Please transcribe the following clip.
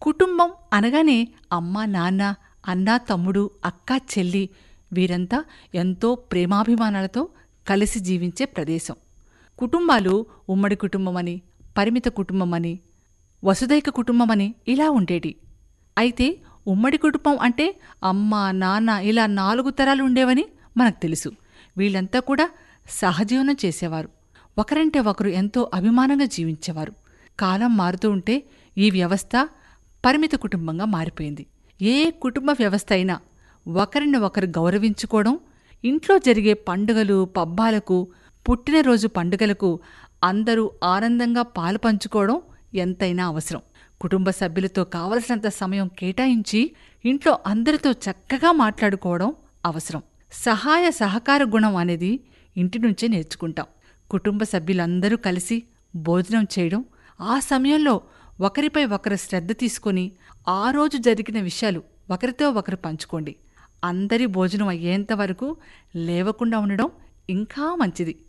కుటుంబం అనగానే అమ్మ నాన్న అన్న తమ్ముడు అక్క చెల్లి వీరంతా ఎంతో ప్రేమాభిమానాలతో కలిసి జీవించే ప్రదేశం కుటుంబాలు ఉమ్మడి కుటుంబమని పరిమిత కుటుంబమని వసుదైక కుటుంబమని ఇలా ఉండేటి అయితే ఉమ్మడి కుటుంబం అంటే అమ్మ నాన్న ఇలా నాలుగు తరాలు ఉండేవని మనకు తెలుసు వీళ్ళంతా కూడా సహజీవనం చేసేవారు ఒకరంటే ఒకరు ఎంతో అభిమానంగా జీవించేవారు కాలం మారుతూ ఉంటే ఈ వ్యవస్థ పరిమిత కుటుంబంగా మారిపోయింది ఏ కుటుంబ వ్యవస్థ అయినా ఒకరిని ఒకరు గౌరవించుకోవడం ఇంట్లో జరిగే పండుగలు పబ్బాలకు పుట్టినరోజు పండుగలకు అందరూ ఆనందంగా పాలు పంచుకోవడం ఎంతైనా అవసరం కుటుంబ సభ్యులతో కావలసినంత సమయం కేటాయించి ఇంట్లో అందరితో చక్కగా మాట్లాడుకోవడం అవసరం సహాయ సహకార గుణం అనేది ఇంటి నుంచే నేర్చుకుంటాం కుటుంబ సభ్యులందరూ కలిసి భోజనం చేయడం ఆ సమయంలో ఒకరిపై ఒకరు శ్రద్ధ తీసుకొని ఆ రోజు జరిగిన విషయాలు ఒకరితో ఒకరు పంచుకోండి అందరి భోజనం అయ్యేంత వరకు లేవకుండా ఉండడం ఇంకా మంచిది